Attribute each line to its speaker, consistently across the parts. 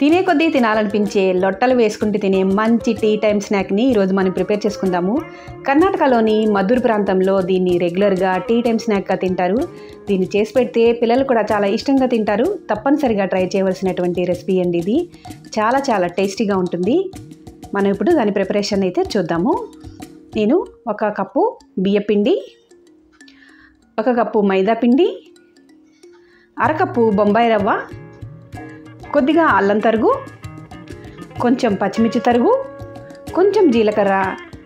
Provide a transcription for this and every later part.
Speaker 1: తినే కొద్దీ తినాలనిపించే లొట్టలు వేసుకుంటూ తినే మంచి టీ టైమ్ స్నాక్ని ఈరోజు మనం ప్రిపేర్ చేసుకుందాము కర్ణాటకలోని మధుర్ ప్రాంతంలో దీన్ని రెగ్యులర్గా టీ టైమ్ స్నాక్గా తింటారు దీన్ని చేసి పెడితే పిల్లలు కూడా చాలా ఇష్టంగా తింటారు తప్పనిసరిగా ట్రై చేయవలసినటువంటి రెసిపీ అండి ఇది చాలా చాలా టేస్టీగా ఉంటుంది మనం ఇప్పుడు దాని ప్రిపరేషన్ అయితే చూద్దాము నేను ఒక కప్పు బియ్యపిండి ఒక కప్పు మైదా పిండి అరకప్పు బొంబాయి రవ్వ కొద్దిగా అల్లం తరుగు కొంచెం పచ్చిమిర్చి తరుగు కొంచెం జీలకర్ర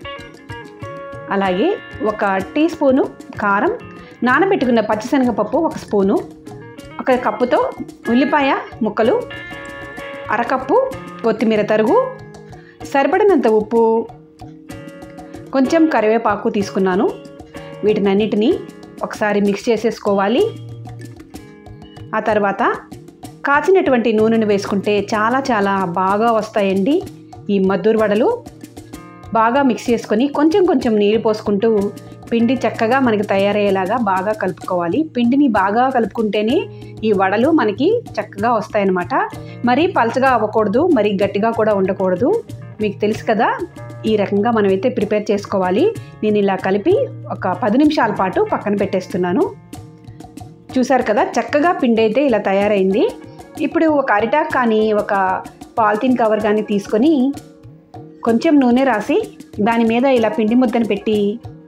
Speaker 1: అలాగే ఒక టీ స్పూను కారం నానబెట్టుకున్న పచ్చిశనగపప్పు ఒక స్పూను ఒక కప్పుతో ఉల్లిపాయ ముక్కలు అరకప్పు కొత్తిమీర తరుగు సరిపడినంత ఉప్పు కొంచెం కరివేపాకు తీసుకున్నాను వీటినన్నిటినీ ఒకసారి మిక్స్ చేసేసుకోవాలి ఆ తర్వాత కాచినటువంటి నూనెను వేసుకుంటే చాలా చాలా బాగా వస్తాయండి ఈ మద్దూరు వడలు బాగా మిక్స్ చేసుకొని కొంచెం కొంచెం నీళ్ళు పోసుకుంటూ పిండి చక్కగా మనకి తయారయ్యేలాగా బాగా కలుపుకోవాలి పిండిని బాగా కలుపుకుంటేనే ఈ వడలు మనకి చక్కగా వస్తాయన్నమాట మరీ పలచగా అవ్వకూడదు మరీ గట్టిగా కూడా ఉండకూడదు మీకు తెలుసు కదా ఈ రకంగా మనమైతే ప్రిపేర్ చేసుకోవాలి నేను ఇలా కలిపి ఒక పది నిమిషాల పాటు పక్కన పెట్టేస్తున్నాను చూసారు కదా చక్కగా పిండి అయితే ఇలా తయారైంది ఇప్పుడు ఒక అరిటాక్ కానీ ఒక పాలిథిన్ కవర్ కానీ తీసుకొని కొంచెం నూనె రాసి దాని మీద ఇలా పిండి ముద్దను పెట్టి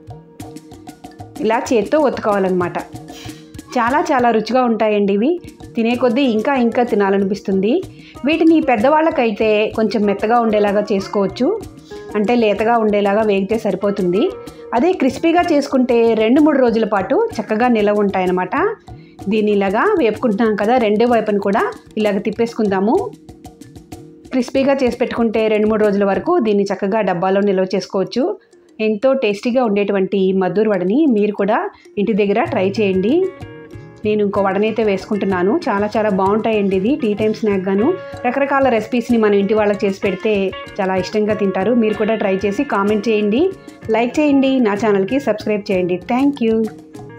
Speaker 1: ఇలా చేత్తో ఒత్తుకోవాలన్నమాట చాలా చాలా రుచిగా ఉంటాయండి ఇవి తినే కొద్దీ ఇంకా ఇంకా తినాలనిపిస్తుంది వీటిని పెద్దవాళ్ళకైతే కొంచెం మెత్తగా ఉండేలాగా చేసుకోవచ్చు అంటే లేతగా ఉండేలాగా వేగితే సరిపోతుంది అదే క్రిస్పీగా చేసుకుంటే రెండు మూడు రోజుల పాటు చక్కగా నిలవ ఉంటాయన్నమాట దీన్ని ఇలాగా వేపుకుంటున్నాం కదా రెండో వైపును కూడా ఇలాగ తిప్పేసుకుందాము క్రిస్పీగా చేసి పెట్టుకుంటే రెండు మూడు రోజుల వరకు దీన్ని చక్కగా డబ్బాలో నిల్వ చేసుకోవచ్చు ఎంతో టేస్టీగా ఉండేటువంటి మద్దూరు వడని మీరు కూడా ఇంటి దగ్గర ట్రై చేయండి నేను ఇంకో వడనైతే వేసుకుంటున్నాను చాలా చాలా బాగుంటాయండి ఇది టీ టైమ్ స్నాక్ గాను రకరకాల రెసిపీస్ని మనం ఇంటి వాళ్ళకి చేసి పెడితే చాలా ఇష్టంగా తింటారు మీరు కూడా ట్రై చేసి కామెంట్ చేయండి లైక్ చేయండి నా ఛానల్కి సబ్స్క్రైబ్ చేయండి థ్యాంక్ యూ